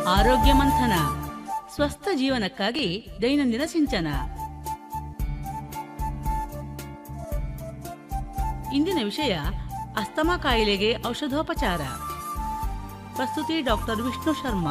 ಆರೋಗ್ಯ ಮಂಥನ ಸ್ವಸ್ಥ ಜೀವನಕ್ಕಾಗಿ ದೈನಂದಿನ ಸಿಂಚನ ಇಂದಿನ ವಿಷಯ ಅಸ್ತಮಾ ಕಾಯಿಲೆಗೆ ಔಷಧೋಪಚಾರ ಪ್ರಸ್ತುತಿ ಡಾಕ್ಟರ್ ವಿಷ್ಣು ಶರ್ಮಾ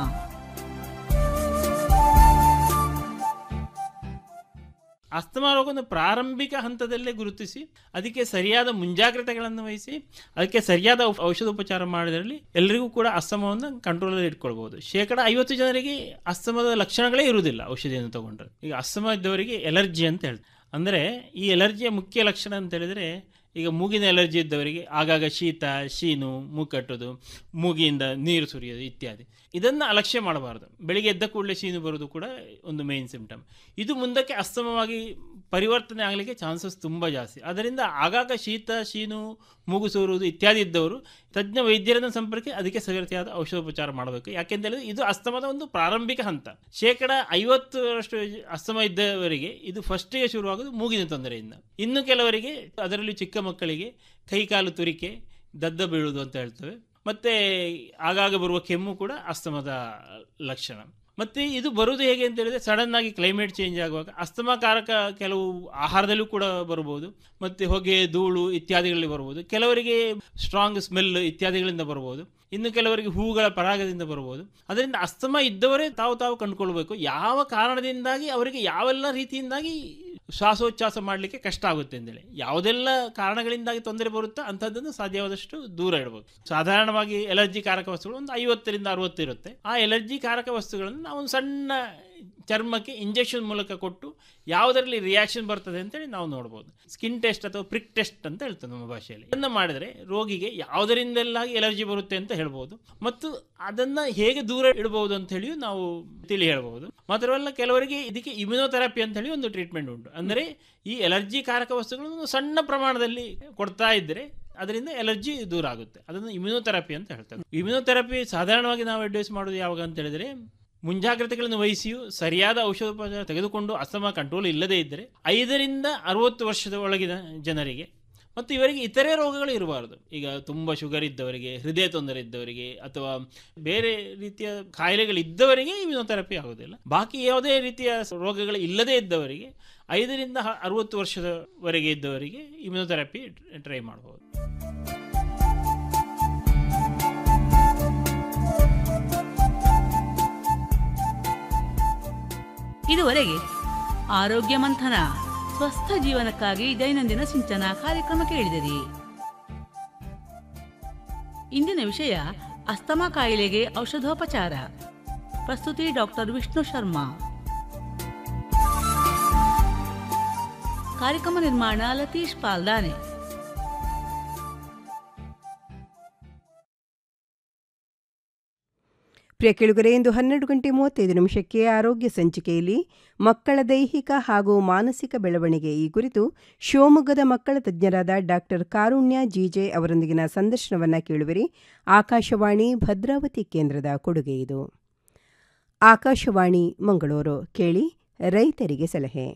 ಅಸ್ತಮಾ ರೋಗವನ್ನು ಪ್ರಾರಂಭಿಕ ಹಂತದಲ್ಲೇ ಗುರುತಿಸಿ ಅದಕ್ಕೆ ಸರಿಯಾದ ಮುಂಜಾಗ್ರತೆಗಳನ್ನು ವಹಿಸಿ ಅದಕ್ಕೆ ಸರಿಯಾದ ಔ- ಔಷಧೋಪಚಾರ ಮಾಡಿದ್ರಲ್ಲಿ ಎಲ್ಲರಿಗೂ ಕೂಡ ಅಸ್ತಮವನ್ನು ಕಂಟ್ರೋಲಲ್ಲಿ ಇಟ್ಕೊಳ್ಬಹುದು ಶೇಕಡ ಐವತ್ತು ಜನರಿಗೆ ಅಸ್ತಮದ ಲಕ್ಷಣಗಳೇ ಇರುವುದಿಲ್ಲ ಔಷಧಿಯನ್ನು ತಗೊಂಡ್ರೆ ಈಗ ಅಸ್ತಮ ಇದ್ದವರಿಗೆ ಎಲರ್ಜಿ ಅಂತ ಹೇಳ್ತಾರೆ ಅಂದರೆ ಈ ಎಲರ್ಜಿಯ ಮುಖ್ಯ ಲಕ್ಷಣ ಅಂತ ಹೇಳಿದರೆ ಈಗ ಮೂಗಿನ ಎಲರ್ಜಿ ಇದ್ದವರಿಗೆ ಆಗಾಗ ಶೀತ ಶೀನು ಮೂಗು ಕಟ್ಟೋದು ಮೂಗಿಯಿಂದ ನೀರು ಸುರಿಯೋದು ಇತ್ಯಾದಿ ಇದನ್ನು ಅಲಕ್ಷ್ಯ ಮಾಡಬಾರದು ಬೆಳಿಗ್ಗೆ ಎದ್ದ ಕೂಡಲೇ ಶೀನು ಬರೋದು ಕೂಡ ಒಂದು ಮೇನ್ ಸಿಂಪ್ಟಮ್ ಇದು ಮುಂದಕ್ಕೆ ಅಸ್ತಮವಾಗಿ ಪರಿವರ್ತನೆ ಆಗಲಿಕ್ಕೆ ಚಾನ್ಸಸ್ ತುಂಬ ಜಾಸ್ತಿ ಅದರಿಂದ ಆಗಾಗ ಶೀತ ಶೀನು ಮೂಗು ಸೋರುವುದು ಇತ್ಯಾದಿ ಇದ್ದವರು ತಜ್ಞ ವೈದ್ಯರನ್ನು ಸಂಪರ್ಕ ಅದಕ್ಕೆ ಸರಿಯಾದ ಔಷಧೋಪಚಾರ ಮಾಡಬೇಕು ಯಾಕೆಂತ ಹೇಳಿದ್ರೆ ಇದು ಅಸ್ತಮದ ಒಂದು ಪ್ರಾರಂಭಿಕ ಹಂತ ಶೇಕಡ ಐವತ್ತರಷ್ಟು ಅಸ್ತಮ ಇದ್ದವರಿಗೆ ಇದು ಫಸ್ಟಿಗೆ ಶುರುವಾಗೋದು ಮೂಗಿನ ತೊಂದರೆಯಿಂದ ಇನ್ನು ಕೆಲವರಿಗೆ ಅದರಲ್ಲಿ ಚಿಕ್ಕ ಮಕ್ಕಳಿಗೆ ಕೈಕಾಲು ತುರಿಕೆ ದದ್ದ ಬೀಳುವುದು ಅಂತ ಹೇಳ್ತೇವೆ ಮತ್ತೆ ಆಗಾಗ ಬರುವ ಕೆಮ್ಮು ಕೂಡ ಅಸ್ತಮದ ಲಕ್ಷಣ ಮತ್ತೆ ಇದು ಬರುವುದು ಹೇಗೆ ಅಂತ ಹೇಳಿದ್ರೆ ಸಡನ್ ಆಗಿ ಕ್ಲೈಮೇಟ್ ಚೇಂಜ್ ಆಗುವಾಗ ಅಸ್ತಮಕಾರಕ ಕೆಲವು ಆಹಾರದಲ್ಲೂ ಕೂಡ ಬರಬಹುದು ಮತ್ತೆ ಹೊಗೆ ಧೂಳು ಇತ್ಯಾದಿಗಳಲ್ಲಿ ಬರಬಹುದು ಕೆಲವರಿಗೆ ಸ್ಟ್ರಾಂಗ್ ಸ್ಮೆಲ್ ಇತ್ಯಾದಿಗಳಿಂದ ಬರಬಹುದು ಇನ್ನು ಕೆಲವರಿಗೆ ಹೂಗಳ ಪರಾಗದಿಂದ ಬರಬಹುದು ಅದರಿಂದ ಅಸ್ತಮ ಇದ್ದವರೇ ತಾವು ತಾವು ಕಂಡುಕೊಳ್ಬೇಕು ಯಾವ ಕಾರಣದಿಂದಾಗಿ ಅವರಿಗೆ ಯಾವೆಲ್ಲ ರೀತಿಯಿಂದಾಗಿ ಶ್ವಾಸೋಚ್ಛ್ವಾಸ ಮಾಡಲಿಕ್ಕೆ ಕಷ್ಟ ಆಗುತ್ತೆ ಅಂತೇಳಿ ಯಾವುದೆಲ್ಲ ಕಾರಣಗಳಿಂದಾಗಿ ತೊಂದರೆ ಬರುತ್ತೋ ಅಂಥದ್ದನ್ನು ಸಾಧ್ಯವಾದಷ್ಟು ದೂರ ಇಡಬೇಕು ಸಾಧಾರಣವಾಗಿ ಎಲರ್ಜಿ ಕಾರಕ ವಸ್ತುಗಳು ಒಂದು ಐವತ್ತರಿಂದ ಅರವತ್ತು ಇರುತ್ತೆ ಆ ಎಲರ್ಜಿ ಕಾರಕ ವಸ್ತುಗಳನ್ನು ನಾವು ಒಂದು ಸಣ್ಣ ಚರ್ಮಕ್ಕೆ ಇಂಜೆಕ್ಷನ್ ಮೂಲಕ ಕೊಟ್ಟು ಯಾವುದರಲ್ಲಿ ರಿಯಾಕ್ಷನ್ ಬರ್ತದೆ ಅಂತೇಳಿ ನಾವು ನೋಡ್ಬೋದು ಸ್ಕಿನ್ ಟೆಸ್ಟ್ ಅಥವಾ ಪ್ರಿಕ್ ಟೆಸ್ಟ್ ಅಂತ ಹೇಳ್ತೇವೆ ನಮ್ಮ ಭಾಷೆಯಲ್ಲಿ ಇದನ್ನು ಮಾಡಿದರೆ ರೋಗಿಗೆ ಯಾವುದರಿಂದೆಲ್ಲಾಗಿ ಎಲರ್ಜಿ ಬರುತ್ತೆ ಅಂತ ಹೇಳ್ಬೋದು ಮತ್ತು ಅದನ್ನು ಹೇಗೆ ದೂರ ಇಡಬಹುದು ಅಂತ ಹೇಳಿಯೂ ನಾವು ತಿಳಿ ಹೇಳ್ಬೋದು ಮಾತ್ರವಲ್ಲ ಕೆಲವರಿಗೆ ಇದಕ್ಕೆ ಇಮ್ಯುನೋಥೆರಪಿ ಅಂತ ಹೇಳಿ ಒಂದು ಟ್ರೀಟ್ಮೆಂಟ್ ಉಂಟು ಅಂದರೆ ಈ ಎಲರ್ಜಿ ಕಾರಕ ವಸ್ತುಗಳನ್ನು ಸಣ್ಣ ಪ್ರಮಾಣದಲ್ಲಿ ಕೊಡ್ತಾ ಇದ್ದರೆ ಅದರಿಂದ ಎಲರ್ಜಿ ದೂರ ಆಗುತ್ತೆ ಅದನ್ನು ಇಮ್ಯುನೋಥೆರಪಿ ಅಂತ ಹೇಳ್ತಾರೆ ಇಮ್ಯುನೋಥೆರಪಿ ಸಾಧಾರಣವಾಗಿ ನಾವು ಅಡ್ವೈಸ್ ಮಾಡೋದು ಯಾವಾಗ ಅಂತ ಹೇಳಿದ್ರೆ ಮುಂಜಾಗ್ರತೆಗಳನ್ನು ವಹಿಸಿಯೂ ಸರಿಯಾದ ಔಷಧೋಪಚಾರ ತೆಗೆದುಕೊಂಡು ಅಸ್ತಮ ಕಂಟ್ರೋಲ್ ಇಲ್ಲದೇ ಇದ್ದರೆ ಐದರಿಂದ ಅರವತ್ತು ವರ್ಷದ ಒಳಗಿನ ಜನರಿಗೆ ಮತ್ತು ಇವರಿಗೆ ಇತರೆ ರೋಗಗಳು ಇರಬಾರದು ಈಗ ತುಂಬ ಶುಗರ್ ಇದ್ದವರಿಗೆ ಹೃದಯ ತೊಂದರೆ ಇದ್ದವರಿಗೆ ಅಥವಾ ಬೇರೆ ರೀತಿಯ ಕಾಯಿಲೆಗಳಿದ್ದವರಿಗೆ ಇಮ್ಯುನೋಥೆರಪಿ ಆಗೋದಿಲ್ಲ ಬಾಕಿ ಯಾವುದೇ ರೀತಿಯ ರೋಗಗಳು ಇಲ್ಲದೇ ಇದ್ದವರಿಗೆ ಐದರಿಂದ ಹ- ಅರವತ್ತು ವರ್ಷದವರೆಗೆ ಇದ್ದವರಿಗೆ ಇಮ್ಯುನೋಥೆರಪಿ ಟ್ರೈ ಮಾಡಬಹುದು ಇದುವರೆಗೆ ಆರೋಗ್ಯ ಮಂಥನ ಸ್ವಸ್ಥ ಜೀವನಕ್ಕಾಗಿ ದೈನಂದಿನ ಸಿಂಚನ ಕಾರ್ಯಕ್ರಮ ಕೇಳಿದಿರಿ ಇಂದಿನ ವಿಷಯ ಅಸ್ತಮಾ ಕಾಯಿಲೆಗೆ ಔಷಧೋಪಚಾರ ಪ್ರಸ್ತುತಿ ಡಾಕ್ಟರ್ ವಿಷ್ಣು ಶರ್ಮಾ ಕಾರ್ಯಕ್ರಮ ನಿರ್ಮಾಣ ಲತೀಶ್ ಪಾಲ್ದಾನೆ ಪ್ರಿಯ ಕೆಳುಗರೆ ಇಂದು ಹನ್ನೆರಡು ಗಂಟೆ ಮೂವತ್ತೈದು ನಿಮಿಷಕ್ಕೆ ಆರೋಗ್ಯ ಸಂಚಿಕೆಯಲ್ಲಿ ಮಕ್ಕಳ ದೈಹಿಕ ಹಾಗೂ ಮಾನಸಿಕ ಬೆಳವಣಿಗೆ ಈ ಕುರಿತು ಶಿವಮೊಗ್ಗದ ಮಕ್ಕಳ ತಜ್ಞರಾದ ಡಾಕ್ಟರ್ ಕಾರುಣ್ಯ ಜಿಜೆ ಅವರೊಂದಿಗಿನ ಸಂದರ್ಶನವನ್ನು ಕೇಳುವಿರಿ ಆಕಾಶವಾಣಿ ಭದ್ರಾವತಿ ಕೇಂದ್ರದ ಕೊಡುಗೆ ಇದು ಆಕಾಶವಾಣಿ ಮಂಗಳೂರು ಕೇಳಿ ರೈತರಿಗೆ ಸಲಹೆ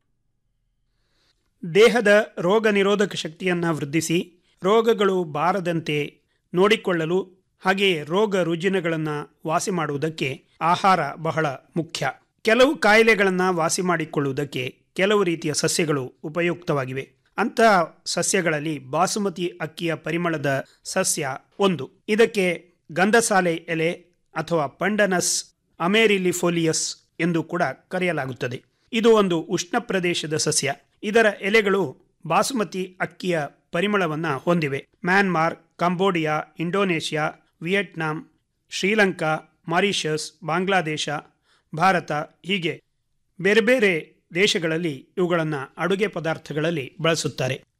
ದೇಹದ ರೋಗ ನಿರೋಧಕ ಶಕ್ತಿಯನ್ನು ವೃದ್ಧಿಸಿ ರೋಗಗಳು ಬಾರದಂತೆ ನೋಡಿಕೊಳ್ಳಲು ಹಾಗೆಯೇ ರೋಗ ರುಜಿನಗಳನ್ನು ವಾಸಿ ಮಾಡುವುದಕ್ಕೆ ಆಹಾರ ಬಹಳ ಮುಖ್ಯ ಕೆಲವು ಕಾಯಿಲೆಗಳನ್ನು ವಾಸಿ ಮಾಡಿಕೊಳ್ಳುವುದಕ್ಕೆ ಕೆಲವು ರೀತಿಯ ಸಸ್ಯಗಳು ಉಪಯುಕ್ತವಾಗಿವೆ ಅಂತಹ ಸಸ್ಯಗಳಲ್ಲಿ ಬಾಸುಮತಿ ಅಕ್ಕಿಯ ಪರಿಮಳದ ಸಸ್ಯ ಒಂದು ಇದಕ್ಕೆ ಗಂಧಸಾಲೆ ಎಲೆ ಅಥವಾ ಪಂಡನಸ್ ಅಮೇರಿಲಿಫೋಲಿಯಸ್ ಎಂದು ಕೂಡ ಕರೆಯಲಾಗುತ್ತದೆ ಇದು ಒಂದು ಉಷ್ಣ ಪ್ರದೇಶದ ಸಸ್ಯ ಇದರ ಎಲೆಗಳು ಬಾಸುಮತಿ ಅಕ್ಕಿಯ ಪರಿಮಳವನ್ನು ಹೊಂದಿವೆ Myanmar Cambodia Indonesia Vietnam Sri Lanka Mauritius Bangladesh Bharat ಹೀಗೆ ಬೇರೆ ಬೇರೆ ದೇಶಗಳಲ್ಲಿ ಇವುಗಳನ್ನು ಅಡುಗೆ ಪದಾರ್ಥಗಳಲ್ಲಿ ಬಳಸುತ್ತಾರೆ